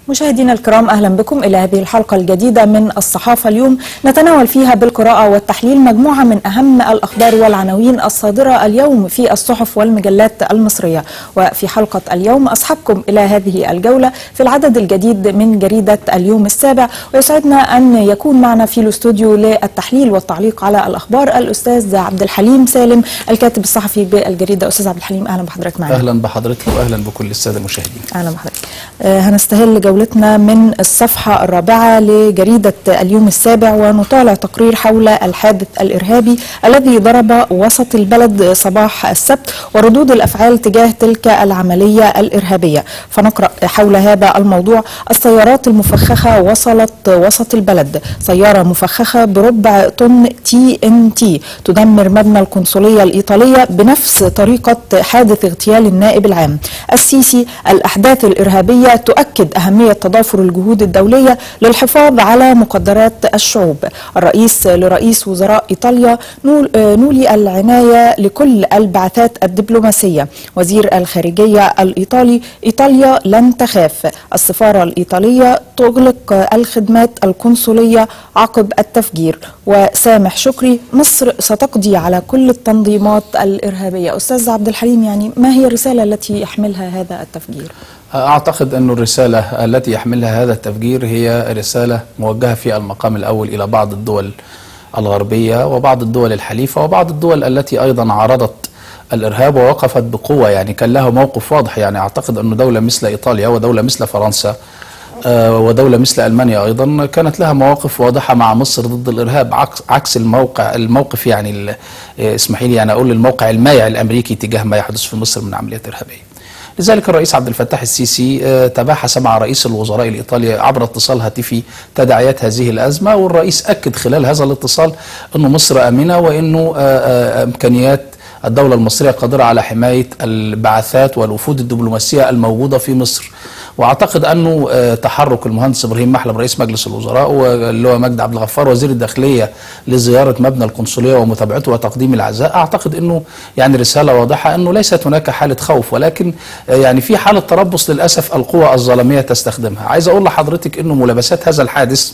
مشاهدينا الكرام اهلا بكم الى هذه الحلقه الجديده من الصحافه اليوم نتناول فيها بالقراءه والتحليل مجموعه من اهم الاخبار والعناوين الصادره اليوم في الصحف والمجلات المصريه وفي حلقه اليوم اصحبكم الى هذه الجوله في العدد الجديد من جريده اليوم السابع ويسعدنا ان يكون معنا في الاستوديو للتحليل والتعليق على الاخبار الاستاذ عبد الحليم سالم الكاتب الصحفي بالجريده استاذ عبد الحليم اهلا بحضرتك معنا اهلا بحضرتك واهلا بكل الساده المشاهدين اهلا بحضرتك آه هنستهل جولتنا من الصفحه الرابعه لجريده اليوم السابع ونطالع تقرير حول الحادث الارهابي الذي ضرب وسط البلد صباح السبت وردود الافعال تجاه تلك العمليه الارهابيه فنقرا حول هذا الموضوع السيارات المفخخه وصلت وسط البلد سياره مفخخه بربع طن تي ان تي تدمر مبنى القنصليه الايطاليه بنفس طريقه حادث اغتيال النائب العام السيسي الاحداث الارهابيه تؤكد اهميه تضافر الجهود الدوليه للحفاظ على مقدرات الشعوب الرئيس لرئيس وزراء ايطاليا نولي العنايه لكل البعثات الدبلوماسيه وزير الخارجيه الايطالي ايطاليا لن تخاف السفاره الايطاليه تغلق الخدمات القنصليه عقب التفجير وسامح شكري مصر ستقضي على كل التنظيمات الارهابيه استاذ عبد الحليم يعني ما هي الرساله التي يحملها هذا التفجير أعتقد أن الرسالة التي يحملها هذا التفجير هي رسالة موجهة في المقام الأول إلى بعض الدول الغربية وبعض الدول الحليفة وبعض الدول التي أيضا عارضت الإرهاب ووقفت بقوة يعني كان لها موقف واضح يعني أعتقد أن دولة مثل إيطاليا ودولة مثل فرنسا ودولة مثل ألمانيا أيضا كانت لها مواقف واضحة مع مصر ضد الإرهاب عكس, عكس الموقع الموقف يعني اسمحي لي يعني أقول الموقع المايع الأمريكي تجاه ما يحدث في مصر من عمليات إرهابية لذلك الرئيس عبد الفتاح السيسي تباحث مع رئيس الوزراء الإيطالي عبر اتصال هاتفي تداعيات هذه الأزمة والرئيس أكد خلال هذا الاتصال أنه مصر آمنة وأنه إمكانيات الدولة المصرية قادرة على حماية البعثات والوفود الدبلوماسية الموجودة في مصر واعتقد انه تحرك المهندس ابراهيم محلب رئيس مجلس الوزراء واللي هو مجدي عبد الغفار وزير الداخليه لزياره مبنى القنصليه ومتابعته وتقديم العزاء اعتقد انه يعني رساله واضحه انه ليست هناك حاله خوف ولكن يعني في حاله تربص للاسف القوى الظلاميه تستخدمها عايز اقول لحضرتك انه ملابسات هذا الحادث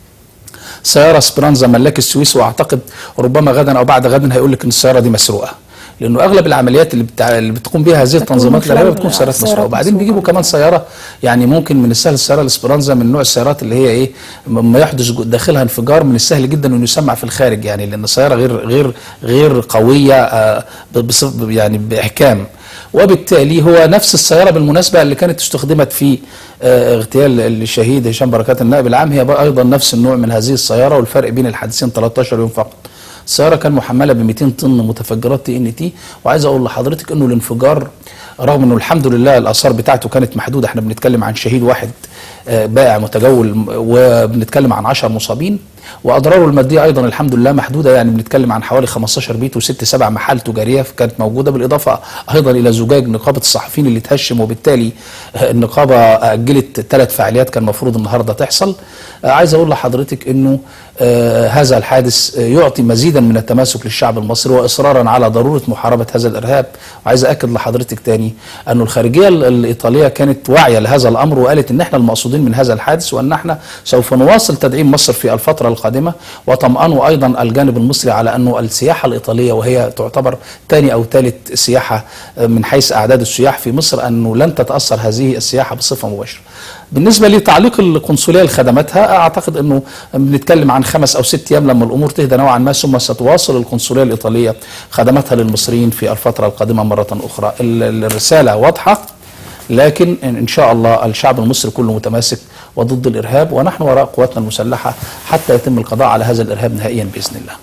سياره سبرانزا ملاك السويس واعتقد ربما غدا او بعد غد هيقول لك ان السياره دي مسروقه لانه اغلب العمليات اللي, بتاع اللي بتقوم بها هذه التنظيمات الارهابيه بتكون سيارات مسروقه وبعدين بيجيبوا كمان سياره يعني ممكن من السهل السياره الاسبرانزا من نوع السيارات اللي هي ايه ما يحدث داخلها انفجار من السهل جدا انه يسمع في الخارج يعني لان السياره غير غير غير قويه آه يعني باحكام وبالتالي هو نفس السياره بالمناسبه اللي كانت استخدمت في اغتيال الشهيد هشام بركات النائب العام هي ايضا نفس النوع من هذه السياره والفرق بين الحادثين 13 يوم فقط السياره كان محمله ب 200 طن متفجرات تي ان تي وعايز اقول لحضرتك انه الانفجار رغم انه الحمد لله الاثار بتاعته كانت محدوده احنا بنتكلم عن شهيد واحد بائع متجول وبنتكلم عن 10 مصابين واضراره الماديه ايضا الحمد لله محدوده يعني بنتكلم عن حوالي 15 بيت وست سبع محال تجاريه كانت موجوده بالاضافه ايضا الى زجاج نقابه الصحفيين اللي تهشم وبالتالي النقابه اجلت ثلاث فعاليات كان المفروض النهارده تحصل عايز اقول لحضرتك انه آه هذا الحادث يعطي مزيدا من التماسك للشعب المصري واصرارا على ضروره محاربه هذا الارهاب وعايز اكد لحضرتك تاني انه الخارجيه الايطاليه كانت واعيه لهذا الامر وقالت ان احنا المقصودين من هذا الحادث وان احنا سوف نواصل تدعيم مصر في الفتره القادمه وطمأنوا ايضا الجانب المصري على انه السياحه الايطاليه وهي تعتبر ثاني او ثالث سياحه من حيث اعداد السياح في مصر انه لن تتاثر هذه السياحه بصفه مباشره. بالنسبه لتعليق القنصليه لخدماتها اعتقد انه بنتكلم عن خمس او ست ايام لما الامور تهدى نوعا ما ثم ستواصل القنصليه الايطاليه خدماتها للمصريين في الفتره القادمه مره اخرى. الرساله واضحه لكن ان شاء الله الشعب المصري كله متماسك وضد الارهاب ونحن وراء قواتنا المسلحه حتى يتم القضاء على هذا الارهاب نهائيا باذن الله.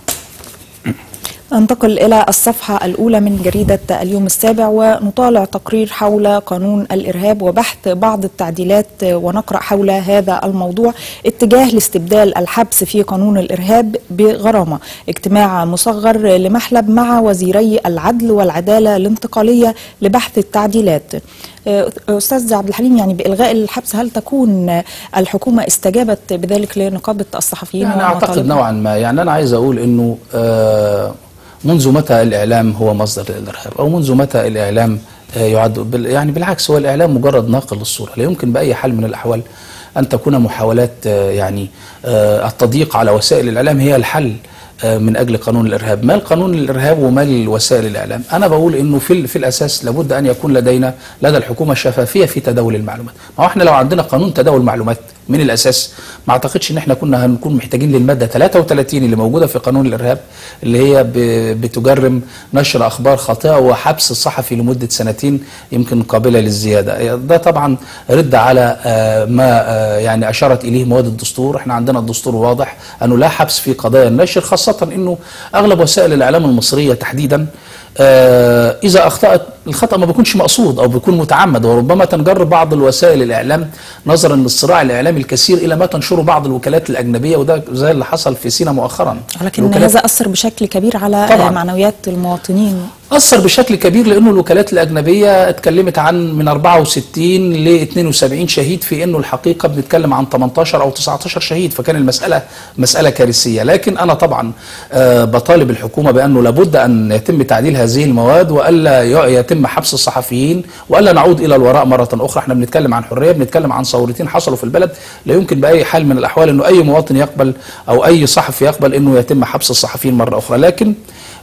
ننتقل إلى الصفحة الأولى من جريدة اليوم السابع ونطالع تقرير حول قانون الإرهاب وبحث بعض التعديلات ونقرأ حول هذا الموضوع اتجاه لاستبدال الحبس في قانون الإرهاب بغرامة اجتماع مصغر لمحلب مع وزيري العدل والعدالة الانتقالية لبحث التعديلات استاذ عبد الحليم يعني بالغاء الحبس هل تكون الحكومه استجابت بذلك لنقابه الصحفيين يعني اعتقد نوعا ما يعني انا عايز اقول انه آه منذ متى الاعلام هو مصدر للارهاب او منذ متى الاعلام آه، يعد بال- يعني بالعكس هو الاعلام مجرد ناقل للصوره لا يمكن باي حال من الاحوال ان تكون محاولات آه، يعني آه، التضييق على وسائل الاعلام هي الحل آه، من اجل قانون الارهاب، ما القانون الارهاب وما وسائل الاعلام؟ انا بقول انه في ال- في الاساس لابد ان يكون لدينا لدى الحكومه شفافيه في تداول المعلومات، ما هو احنا لو عندنا قانون تداول معلومات من الاساس ما اعتقدش ان احنا كنا هنكون محتاجين للماده 33 اللي موجوده في قانون الارهاب اللي هي ب- بتجرم نشر اخبار خاطئه وحبس الصحفي لمده سنتين يمكن قابله للزياده، ده طبعا رد على آه، ما آه، يعني اشارت اليه مواد الدستور، احنا عندنا الدستور واضح انه لا حبس في قضايا النشر خاصه انه اغلب وسائل الاعلام المصريه تحديدا آه، اذا اخطات الخطا ما بيكونش مقصود او بيكون متعمد وربما تنجر بعض الوسائل الاعلام نظرا للصراع الاعلامي الكثير الى ما تنشره بعض الوكالات الاجنبيه وده زي اللي حصل في سينا مؤخرا ولكن الوكالات هذا أثر بشكل كبير على طبعاً. آه، معنويات المواطنين أثر بشكل كبير لأنه الوكالات الأجنبية اتكلمت عن من 64 ل 72 شهيد في أنه الحقيقة بنتكلم عن 18 أو 19 شهيد فكان المسألة مسألة كارثية لكن أنا طبعا آه، بطالب الحكومة بأنه لابد أن يتم تعديل هذه المواد وألا ي- يتم حبس الصحفيين وألا نعود إلى الوراء مرة أخرى احنا بنتكلم عن حرية بنتكلم عن ثورتين حصلوا في البلد لا يمكن بأي حال من الأحوال أنه أي مواطن يقبل أو أي صحفي يقبل أنه يتم حبس الصحفيين مرة أخرى لكن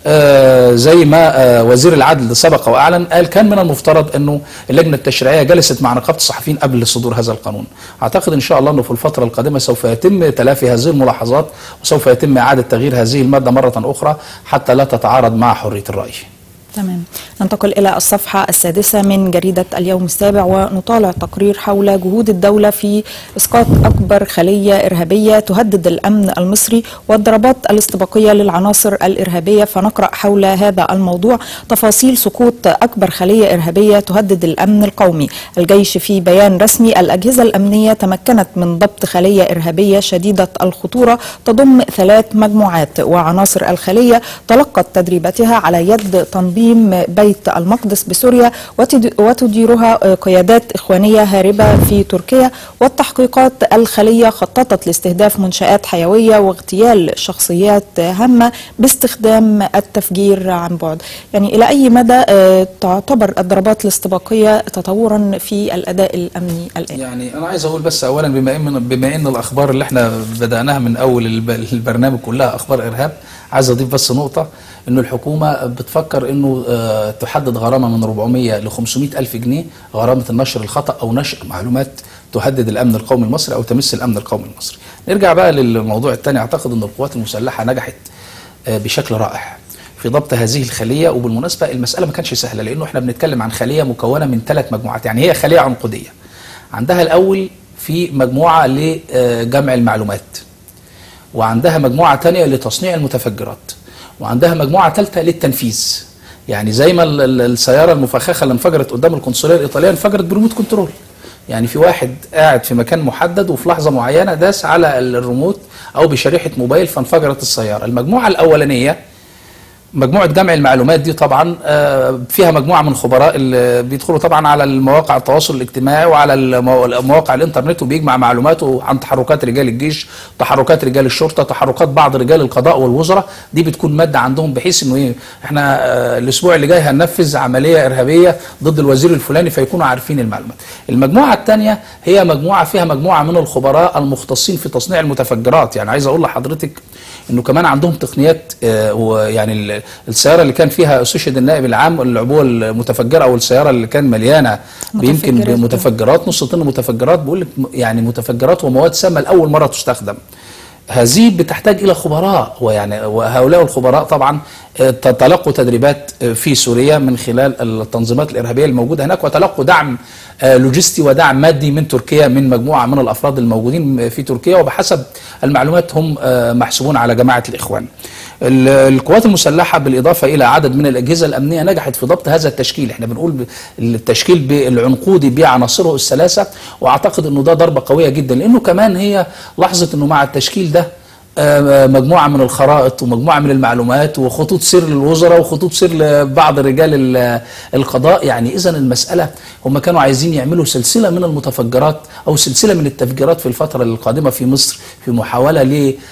آه، زي ما آه، وزير العدل سبق واعلن قال كان من المفترض انه اللجنه التشريعيه جلست مع نقابه الصحفيين قبل صدور هذا القانون. اعتقد ان شاء الله انه في الفتره القادمه سوف يتم تلافي هذه الملاحظات وسوف يتم اعاده تغيير هذه الماده مره اخرى حتى لا تتعارض مع حريه الراي. تمام ننتقل إلى الصفحة السادسة من جريدة اليوم السابع ونطالع تقرير حول جهود الدولة في إسقاط أكبر خلية إرهابية تهدد الأمن المصري والضربات الاستباقية للعناصر الإرهابية فنقرأ حول هذا الموضوع تفاصيل سقوط أكبر خلية إرهابية تهدد الأمن القومي الجيش في بيان رسمي الأجهزة الأمنية تمكنت من ضبط خلية إرهابية شديدة الخطورة تضم ثلاث مجموعات وعناصر الخلية تلقت تدريباتها على يد تنظيم بيت المقدس بسوريا وتد- وتديرها قيادات إخوانية هاربة في تركيا والتحقيقات الخلية خططت لاستهداف منشآت حيوية واغتيال شخصيات هامة باستخدام التفجير عن بعد يعني إلى أي مدى آه، تعتبر الضربات الاستباقية تطورا في الأداء الأمني الآن يعني انا عايز اقول بس اولا بما ان بما ان الاخبار اللي احنا بداناها من اول الب- البرنامج كلها اخبار ارهاب عايز اضيف بس نقطه انه الحكومه بتفكر انه آه، تحدد غرامه من 400 ل 500 الف جنيه غرامه النشر الخطا او نشر معلومات تهدد الامن القومي المصري او تمس الامن القومي المصري. نرجع بقى للموضوع الثاني اعتقد ان القوات المسلحه نجحت آه، بشكل رائع في ضبط هذه الخليه وبالمناسبه المساله ما كانش سهله لانه احنا بنتكلم عن خليه مكونه من ثلاث مجموعات يعني هي خليه عنقوديه. عندها الاول في مجموعه لجمع المعلومات وعندها مجموعه ثانيه لتصنيع المتفجرات وعندها مجموعه ثالثه للتنفيذ يعني زي ما ال- ال- السياره المفخخه اللي انفجرت قدام القنصليه الايطاليه انفجرت بريموت كنترول يعني في واحد قاعد في مكان محدد وفي لحظه معينه داس على الريموت او بشريحه موبايل فانفجرت السياره المجموعه الاولانيه مجموعة جمع المعلومات دي طبعا آه، فيها مجموعة من خبراء اللي بيدخلوا طبعا على المواقع التواصل الاجتماعي وعلى المو- مواقع الانترنت وبيجمع معلوماته عن تحركات رجال الجيش تحركات رجال الشرطة تحركات بعض رجال القضاء والوزراء دي بتكون مادة عندهم بحيث انه ايه احنا آه، الاسبوع اللي جاي هننفذ عملية ارهابية ضد الوزير الفلاني فيكونوا عارفين المعلومات المجموعة الثانية هي مجموعة فيها مجموعة من الخبراء المختصين في تصنيع المتفجرات يعني عايز اقول لحضرتك انه كمان عندهم تقنيات آه، ويعني ال- السياره اللي كان فيها استشهد النائب العام العبوه المتفجره او السياره اللي كان مليانه يمكن متفجرات. بمتفجرات نص طن متفجرات بقول لك م- يعني متفجرات ومواد سامه لاول مره تستخدم هذه بتحتاج الى خبراء ويعني وهؤلاء الخبراء طبعا آه، تلقوا تدريبات آه، في سوريا من خلال التنظيمات الارهابيه الموجوده هناك وتلقوا دعم آه، لوجستي ودعم مادي من تركيا من مجموعه من الافراد الموجودين في تركيا وبحسب المعلومات هم آه، محسوبون على جماعه الاخوان. ال- القوات المسلحه بالاضافه الى عدد من الاجهزه الامنيه نجحت في ضبط هذا التشكيل، احنا بنقول ب- التشكيل بالعنقودي بعناصره الثلاثه واعتقد انه ده ضربه قويه جدا لانه كمان هي لحظه انه مع التشكيل ده آه، مجموعه من الخرائط ومجموعه من المعلومات وخطوط سير للوزراء وخطوط سير لبعض رجال ال- القضاء يعني اذا المساله هم كانوا عايزين يعملوا سلسله من المتفجرات او سلسله من التفجيرات في الفتره القادمه في مصر في محاوله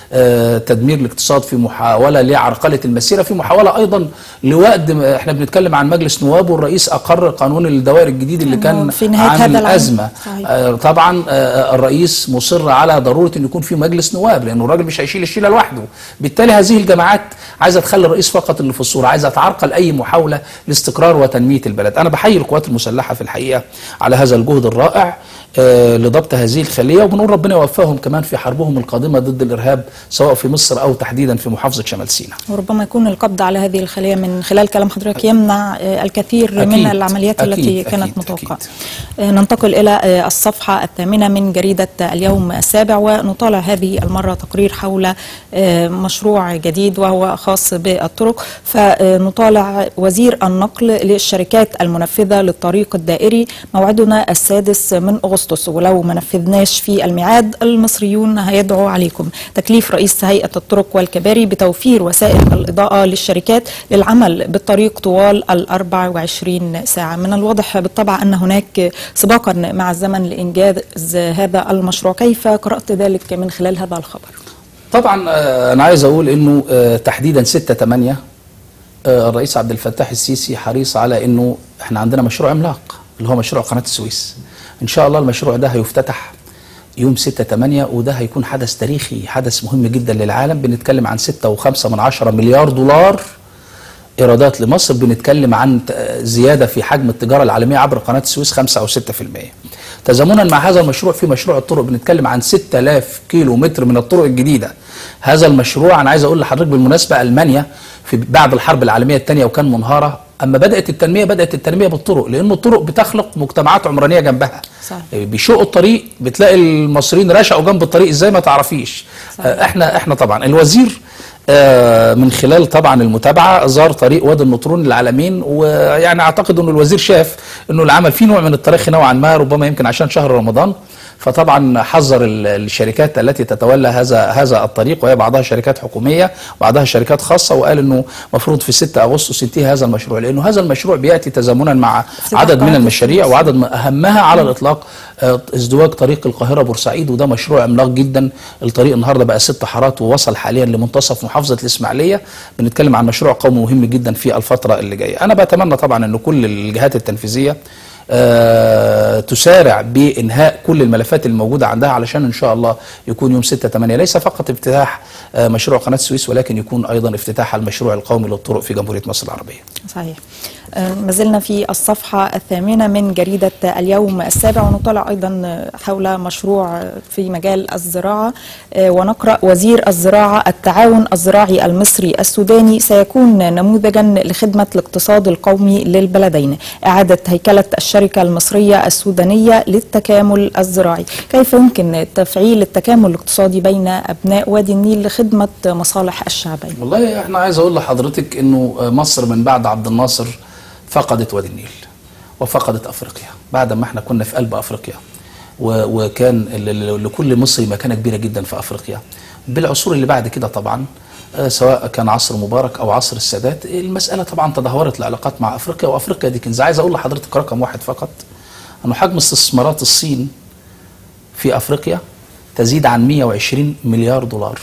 لتدمير الاقتصاد في محاوله لعرقله المسيره في محاوله ايضا لوقت احنا بنتكلم عن مجلس نواب والرئيس اقر قانون الدوائر الجديد اللي كان في نهاية عامل هذا العام. ازمه صحيح. آه، طبعا آه، الرئيس مصر على ضروره ان يكون في مجلس نواب لانه الراجل مش هيشيل الشيله لوحده بالتالي هذه الجماعات عايزه تخلي الرئيس فقط اللي في الصوره عايزه تعرقل اي محاوله لاستقرار وتنميه البلد انا بحيي القوات المسلحه في الحقيقه على هذا الجهد الرائع آه، لضبط هذه الخليه وبنقول ربنا يوفقهم كمان في حربهم القادمه ضد الارهاب سواء في مصر او تحديدا في محافظه شمال سيناء وربما يكون القبض على هذه الخلية من خلال كلام حضرتك يمنع آه، الكثير من أكيد، العمليات أكيد، التي أكيد، كانت متوقعة أكيد. آه، ننتقل إلى آه، الصفحة الثامنة من جريدة اليوم السابع ونطالع هذه المرة تقرير حول آه، مشروع جديد وهو خاص بالطرق فنطالع وزير النقل للشركات المنفذة للطريق الدائري موعدنا السادس من أغسطس ولو ما نفذناش في الميعاد المصريون هيدعوا عليكم تكليف رئيس هيئة الطرق والكباري بتوفير وسائل الإضاءة للشركات للعمل بالطريق طوال ال 24 ساعة من الواضح بالطبع أن هناك سباقا مع الزمن لإنجاز هذا المشروع كيف قرأت ذلك من خلال هذا الخبر طبعا آه، انا عايز اقول انه آه، تحديدا 6 8 آه، الرئيس عبد الفتاح السيسي حريص على انه احنا عندنا مشروع عملاق اللي هو مشروع قناه السويس ان شاء الله المشروع ده هيفتتح يوم 6 8 وده هيكون حدث تاريخي حدث مهم جدا للعالم بنتكلم عن 6.5 من عشرة مليار دولار ايرادات لمصر بنتكلم عن ت- زياده في حجم التجاره العالميه عبر قناه السويس 5 او 6% تزامنا مع هذا المشروع في مشروع الطرق بنتكلم عن 6000 كيلو متر من الطرق الجديده هذا المشروع انا عايز اقول لحضرتك بالمناسبه المانيا في بعد الحرب العالميه الثانيه وكان منهاره اما بدات التنميه بدات التنميه بالطرق لان الطرق بتخلق مجتمعات عمرانيه جنبها صحيح. بيشقوا الطريق بتلاقي المصريين رشقوا جنب الطريق ازاي ما تعرفيش آه، احنا احنا طبعا الوزير آه، من خلال طبعا المتابعه زار طريق وادي النطرون للعالمين ويعني اعتقد انه الوزير شاف انه العمل فيه نوع من التراخي نوعا ما ربما يمكن عشان شهر رمضان فطبعا حذر ال- الشركات التي تتولى هذا هذا الطريق وهي بعضها شركات حكوميه وبعضها شركات خاصه وقال انه المفروض في 6 اغسطس ينتهي هذا المشروع لانه هذا المشروع بياتي تزامنا مع افتتاح عدد من قناة المشاريع السويس. وعدد من اهمها على الاطلاق آه، ازدواج طريق القاهره بورسعيد وده مشروع عملاق جدا الطريق النهارده بقى ست حارات ووصل حاليا لمنتصف محافظه الاسماعيليه بنتكلم عن مشروع قومي مهم جدا في الفتره اللي جايه انا بتمنى طبعا ان كل الجهات التنفيذيه آه، تسارع بانهاء كل الملفات الموجوده عندها علشان ان شاء الله يكون يوم 6 8 ليس فقط افتتاح آه، مشروع قناه السويس ولكن يكون ايضا افتتاح المشروع القومي للطرق في جمهوريه مصر العربيه صحيح آه، ما زلنا في الصفحة الثامنة من جريدة اليوم السابع ونطلع أيضا حول مشروع في مجال الزراعة آه، ونقرأ وزير الزراعة التعاون الزراعي المصري السوداني سيكون نموذجا لخدمة الاقتصاد القومي للبلدين إعادة هيكلة الشركة المصرية السودانية للتكامل الزراعي كيف يمكن تفعيل التكامل الاقتصادي بين أبناء وادي النيل لخدمة مصالح الشعبين والله احنا عايز اقول لحضرتك انه مصر من بعد عبد الناصر فقدت وادي النيل وفقدت افريقيا بعد ما احنا كنا في قلب افريقيا و- وكان ل- ل- لكل مصري مكانه كبيره جدا في افريقيا بالعصور اللي بعد كده طبعا آه، سواء كان عصر مبارك او عصر السادات المساله طبعا تدهورت العلاقات مع افريقيا وافريقيا دي كنز عايز اقول لحضرتك رقم واحد فقط انه حجم استثمارات الصين في افريقيا تزيد عن 120 مليار دولار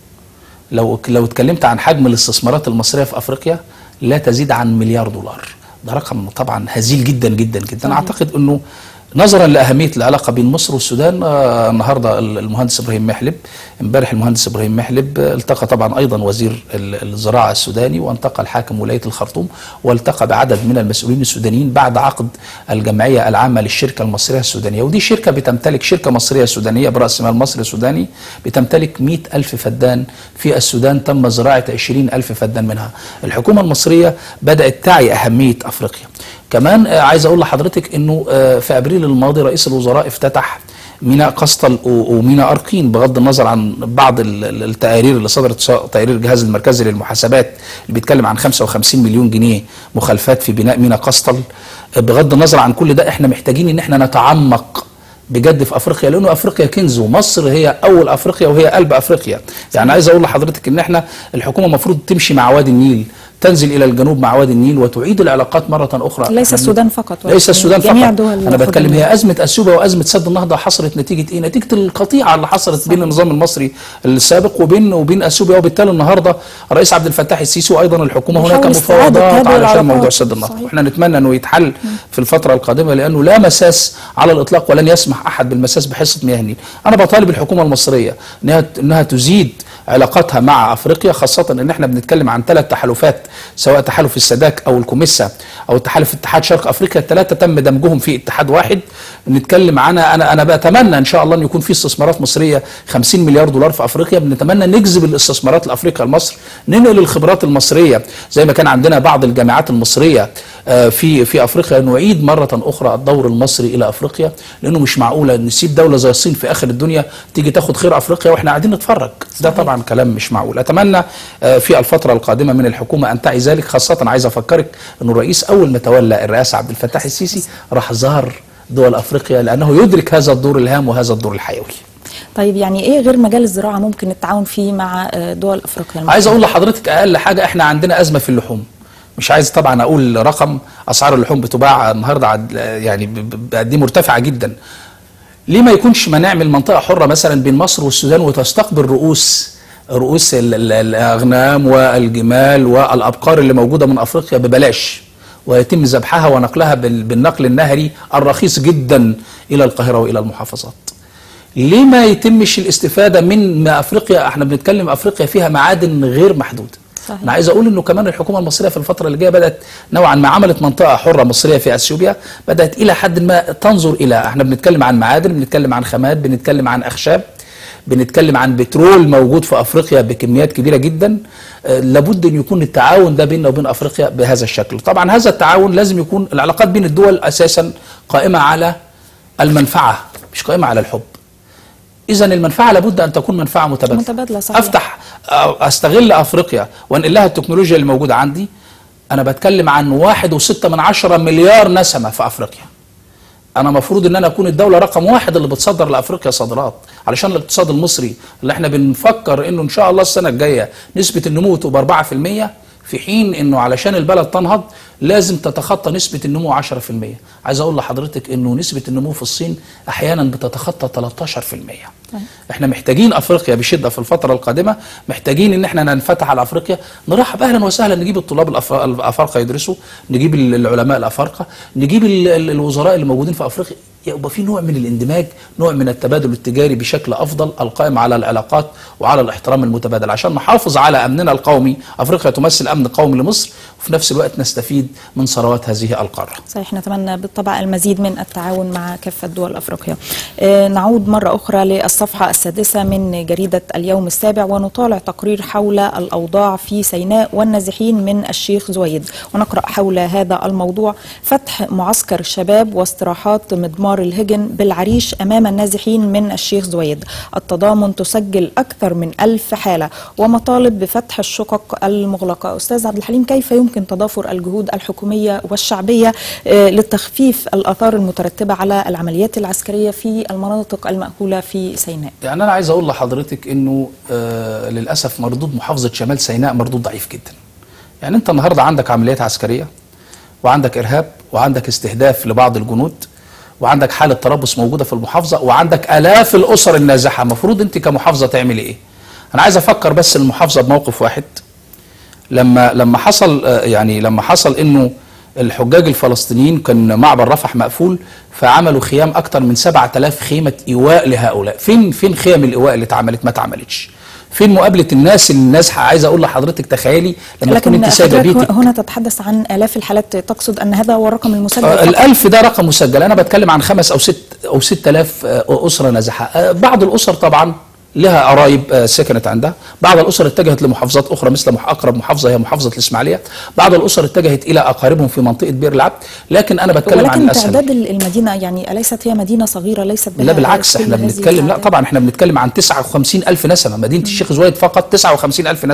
لو لو اتكلمت عن حجم الاستثمارات المصريه في افريقيا لا تزيد عن مليار دولار ده رقم طبعا هزيل جدا جدا جدا صحيح. اعتقد انه نظرا لاهميه العلاقه بين مصر والسودان آه، النهارده ال- المهندس ابراهيم محلب امبارح المهندس ابراهيم محلب آه، التقى طبعا ايضا وزير ال- الزراعه السوداني والتقى الحاكم ولايه الخرطوم والتقى بعدد من المسؤولين السودانيين بعد عقد الجمعيه العامه للشركه المصريه السودانيه ودي شركه بتمتلك شركه مصريه سودانيه براس مال مصري سوداني بتمتلك 100 ألف فدان في السودان تم زراعه 20 ألف فدان منها الحكومه المصريه بدات تعي اهميه افريقيا كمان آه، عايز اقول لحضرتك انه آه، في ابريل الماضي رئيس الوزراء افتتح ميناء قسطل و- وميناء ارقين بغض النظر عن بعض ال- ال- التقارير اللي صدرت سواء تقرير الجهاز المركزي للمحاسبات اللي بيتكلم عن 55 مليون جنيه مخالفات في بناء ميناء قسطل آه، بغض النظر عن كل ده احنا محتاجين ان احنا نتعمق بجد في افريقيا لانه افريقيا كنز ومصر هي اول افريقيا وهي قلب افريقيا يعني عايز اقول لحضرتك ان احنا الحكومه المفروض تمشي مع وادي النيل تنزل الى الجنوب مع وادي النيل وتعيد العلاقات مره اخرى ليس إحنا السودان فقط ليس ولكن السودان جميع فقط دول انا بتكلم الخدمة. هي ازمه اثيوبيا وازمه سد النهضه حصلت نتيجه ايه نتيجه القطيعه اللي حصلت بين النظام المصري السابق وبين وبين اثيوبيا وبالتالي النهارده الرئيس عبد الفتاح السيسي وايضا الحكومه هناك بيحاول استعادة مفاوضات هذه علشان العلاقات. موضوع سد النهضه صحيح. واحنا نتمنى انه يتحل في الفتره القادمه لانه لا مساس على الاطلاق ولن يسمح احد بالمساس بحصه مياه النيل انا بطالب الحكومه المصريه انها انها تزيد علاقاتها مع افريقيا خاصه ان احنا بنتكلم عن ثلاث تحالفات سواء تحالف الساداك او الكوميسا او تحالف اتحاد شرق افريقيا الثلاثه تم دمجهم في اتحاد واحد بنتكلم عنها انا انا بتمنى ان شاء الله ان يكون في استثمارات مصريه 50 مليار دولار في افريقيا بنتمنى نجذب الاستثمارات لافريقيا لمصر ننقل الخبرات المصريه زي ما كان عندنا بعض الجامعات المصريه آه، في في افريقيا نعيد مره اخرى الدور المصري الى افريقيا لانه مش معقوله نسيب دوله زي الصين في اخر الدنيا تيجي تاخد خير افريقيا واحنا قاعدين نتفرج ده طبعا كلام مش معقول اتمنى آه، في الفتره القادمه من الحكومه ان تعي ذلك خاصه عايز افكرك انه الرئيس اول ما تولى الرئاسه عبد الفتاح السيسي راح زار دول افريقيا لانه يدرك هذا الدور الهام وهذا الدور الحيوي طيب يعني ايه غير مجال الزراعه ممكن التعاون فيه مع آه، دول افريقيا عايز اقول لحضرتك اقل حاجه احنا عندنا ازمه في اللحوم مش عايز طبعا اقول رقم اسعار اللحوم بتباع النهارده عد- يعني ب- ب- بقد ايه مرتفعه جدا ليه ما يكونش ما نعمل منطقه حره مثلا بين مصر والسودان وتستقبل رؤوس رؤوس ال- ال- الاغنام والجمال والابقار اللي موجوده من افريقيا ببلاش ويتم ذبحها ونقلها بال- بالنقل النهري الرخيص جدا الى القاهره والى المحافظات ليه ما يتمش الاستفاده من ما افريقيا احنا بنتكلم افريقيا فيها معادن غير محدوده صحيح. انا عايز اقول انه كمان الحكومه المصريه في الفتره اللي جايه بدات نوعا ما عملت منطقه حره مصريه في اثيوبيا بدات الى حد ما تنظر الى احنا بنتكلم عن معادن بنتكلم عن خامات بنتكلم عن اخشاب بنتكلم عن بترول موجود في افريقيا بكميات كبيره جدا آه، لابد ان يكون التعاون ده بيننا وبين افريقيا بهذا الشكل طبعا هذا التعاون لازم يكون العلاقات بين الدول اساسا قائمه على المنفعه مش قائمه على الحب اذا المنفعه لابد ان تكون منفعه متبادله متبادلة، صحيح. افتح أو استغل افريقيا وانقل لها التكنولوجيا اللي موجوده عندي انا بتكلم عن واحد وستة من عشرة مليار نسمه في افريقيا انا مفروض ان انا اكون الدوله رقم واحد اللي بتصدر لافريقيا صادرات علشان الاقتصاد المصري اللي احنا بنفكر انه ان شاء الله السنه الجايه نسبه النمو تبقى 4% في حين انه علشان البلد تنهض لازم تتخطى نسبه النمو 10% عايز اقول لحضرتك انه نسبه النمو في الصين احيانا بتتخطى 13% احنا محتاجين افريقيا بشده في الفتره القادمه محتاجين ان احنا ننفتح على افريقيا نرحب اهلا وسهلا نجيب الطلاب الأف- الافارقه يدرسوا نجيب ال- العلماء الافارقه نجيب ال- ال- الوزراء اللي موجودين في افريقيا يبقى في نوع من الاندماج نوع من التبادل التجاري بشكل افضل القائم على العلاقات وعلى الاحترام المتبادل عشان نحافظ على امننا القومي افريقيا تمثل امن قومي لمصر وفي نفس الوقت نستفيد من ثروات هذه القاره صحيح نتمنى بالطبع المزيد من التعاون مع كافة دول أفريقيا آه، نعود مرة أخرى للصفحة السادسة من جريدة اليوم السابع ونطالع تقرير حول الأوضاع في سيناء والنازحين من الشيخ زويد ونقرأ حول هذا الموضوع فتح معسكر شباب واستراحات مضمار الهجن بالعريش أمام النازحين من الشيخ زويد التضامن تسجل أكثر من ألف حالة ومطالب بفتح الشقق المغلقة أستاذ عبد الحليم كيف يمكن تضافر الجهود الحكومية والشعبية آه، لتخفيف الآثار المترتبة على العمليات العسكرية في المناطق المأهولة في سيناء يعني انا عايز اقول لحضرتك انه آه للاسف مردود محافظه شمال سيناء مردود ضعيف جدا يعني انت النهارده عندك عمليات عسكريه وعندك ارهاب وعندك استهداف لبعض الجنود وعندك حاله تربص موجوده في المحافظه وعندك الاف الاسر النازحه المفروض انت كمحافظه تعملي ايه انا عايز افكر بس المحافظه بموقف واحد لما لما حصل آه، يعني لما حصل انه الحجاج الفلسطينيين كان معبر رفح مقفول فعملوا خيام اكتر من 7000 خيمه ايواء لهؤلاء فين فين خيم الايواء اللي اتعملت ما اتعملتش فين مقابله الناس النازحه عايز اقول لحضرتك تخيلي لما تكون لكن انت سايبه حضرتك بيتك هنا تتحدث عن آلاف الحالات تقصد أن هذا هو الرقم المسجل آه، فقط؟ الألف ده رقم مسجل أنا بتكلم عن خمس أو ست أو ست آلاف آه، أسرة نازحة آه، بعض الأسر طبعا لها قرايب آه، سكنت عندها بعض الأسر اتجهت لمحافظات أخرى مثل مح- أقرب محافظة هي محافظة الإسماعيلية بعض الأسر اتجهت إلى أقاربهم في منطقة بير العبد لكن أنا بتكلم عن ولكن الأسهل تعداد المدينة يعني أليست هي مدينة صغيرة ليست بها لا بالعكس كل احنا هذه بنتكلم لا الأعداد؟ طبعا احنا بنتكلم عن 59 ألف نسمة مدينة الشيخ زويد فقط 59 ألف نسمة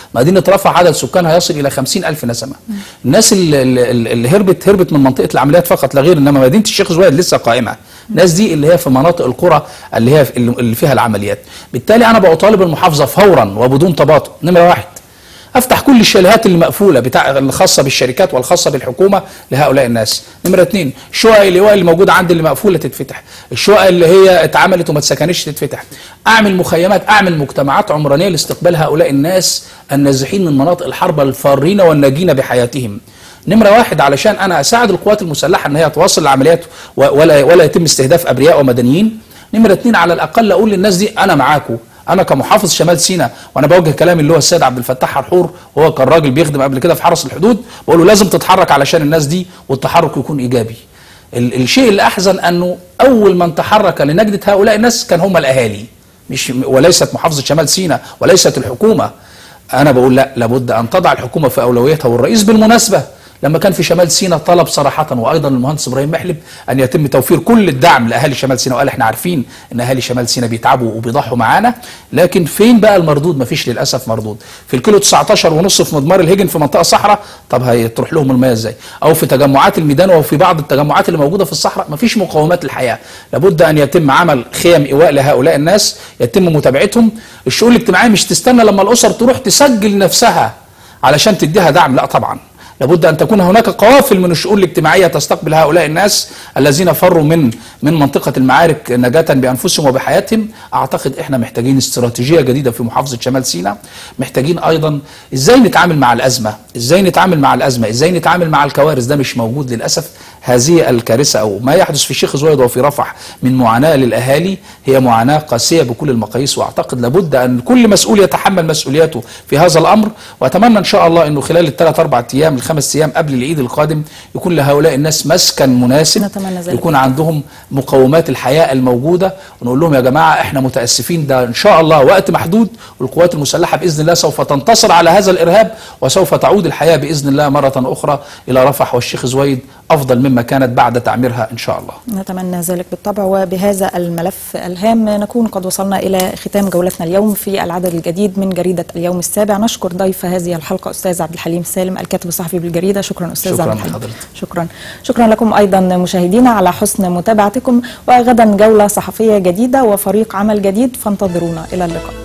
مدينه رفح عدد سكانها يصل الى 50 الف نسمه الناس اللي, اللي اللي هربت هربت من منطقه العمليات فقط لا غير انما مدينه الشيخ زويد لسه قائمه الناس دي اللي هي في مناطق القرى اللي هي اللي فيها العمليات بالتالي انا بطالب المحافظه فورا وبدون تباطؤ نمره واحد افتح كل الشاليهات اللي مقفوله بتاع الخاصه بالشركات والخاصه بالحكومه لهؤلاء الناس نمره اثنين الشقق اللواء اللي موجوده عندي اللي مقفوله تتفتح الشقق اللي هي اتعملت وما اتسكنتش تتفتح اعمل مخيمات اعمل مجتمعات عمرانيه لاستقبال هؤلاء الناس النازحين من مناطق الحرب الفارين والناجين بحياتهم نمرة واحد علشان أنا أساعد القوات المسلحة أن هي تواصل العمليات ولا ولا يتم استهداف أبرياء ومدنيين نمرة اتنين على الأقل أقول للناس دي أنا معاكم انا كمحافظ شمال سيناء وانا بوجه كلامي اللي هو السيد عبد الفتاح حرحور وهو كان راجل بيخدم قبل كده في حرس الحدود بقول له لازم تتحرك علشان الناس دي والتحرك يكون ايجابي ال الشيء اللي احزن انه اول من تحرك لنجده هؤلاء الناس كان هم الاهالي مش وليست محافظه شمال سيناء وليست الحكومه انا بقول لا لابد ان تضع الحكومه في اولوياتها والرئيس بالمناسبه لما كان في شمال سيناء طلب صراحة وأيضا المهندس إبراهيم محلب أن يتم توفير كل الدعم لأهالي شمال سيناء وقال إحنا عارفين أن أهالي شمال سيناء بيتعبوا وبيضحوا معانا لكن فين بقى المردود مفيش للأسف مردود في الكيلو 19 ونص في مضمار الهجن في منطقة صحراء طب هتروح لهم المياه إزاي أو في تجمعات الميدان أو في بعض التجمعات اللي موجودة في الصحراء مفيش مقومات الحياة لابد أن يتم عمل خيم إيواء لهؤلاء الناس يتم متابعتهم الشؤون الاجتماعية مش تستنى لما الأسر تروح تسجل نفسها علشان تديها دعم لا طبعا لابد ان تكون هناك قوافل من الشؤون الاجتماعيه تستقبل هؤلاء الناس الذين فروا من من منطقه المعارك نجاه بانفسهم وبحياتهم اعتقد احنا محتاجين استراتيجيه جديده في محافظه شمال سيناء محتاجين ايضا ازاي نتعامل مع الازمه ازاي نتعامل مع الازمه ازاي نتعامل مع الكوارث ده مش موجود للاسف هذه الكارثه او ما يحدث في الشيخ زويد وفي رفح من معاناه للاهالي هي معاناه قاسيه بكل المقاييس واعتقد لابد ان كل مسؤول يتحمل مسؤولياته في هذا الامر واتمنى ان شاء الله انه خلال الثلاث اربع ايام الخمس ايام قبل العيد القادم يكون لهؤلاء الناس مسكن مناسب نتمنى ذلك. يكون عندهم مقومات الحياه الموجوده ونقول لهم يا جماعه احنا متاسفين ده ان شاء الله وقت محدود والقوات المسلحه باذن الله سوف تنتصر على هذا الارهاب وسوف تعود الحياه باذن الله مره اخرى الى رفح والشيخ زويد افضل مما كانت بعد تعميرها ان شاء الله. نتمنى ذلك بالطبع وبهذا الملف الهام نكون قد وصلنا الى ختام جولتنا اليوم في العدد الجديد من جريده اليوم السابع نشكر ضيف هذه الحلقه استاذ عبد الحليم سالم الكاتب الصحفي بالجريده شكرا استاذ شكراً عبد الحليم لحضرتك. شكرا شكرا لكم ايضا مشاهدينا على حسن متابعتكم وغدا جوله صحفيه جديده وفريق عمل جديد فانتظرونا الى اللقاء